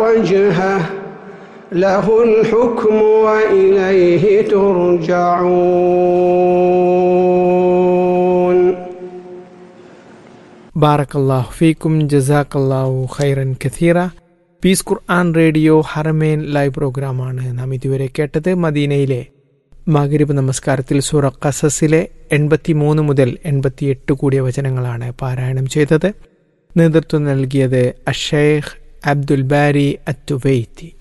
وجهه له الحكم وإليه ترجعون ബാറക്കല്ലാഹു ഫീക്കും ജസാക്കല്ലാഹു ഖൈറൻ കഥീറ പീസ് ഖുർആൻ റേഡിയോ ഹറമേൻ ലൈവ് പ്രോഗ്രാമാണ് നാം ഇതുവരെ കേട്ടത് മദീനയിലെ മകരിബ് നമസ്കാരത്തിൽ സൂറ ഖസസിലെ എൺപത്തി മൂന്ന് മുതൽ എൺപത്തിയെട്ട് കൂടിയ വചനങ്ങളാണ് പാരായണം ചെയ്തത് നേതൃത്വം നൽകിയത് അഷേഖ് അബ്ദുൽ ബാരി അത്തുവൈത്തി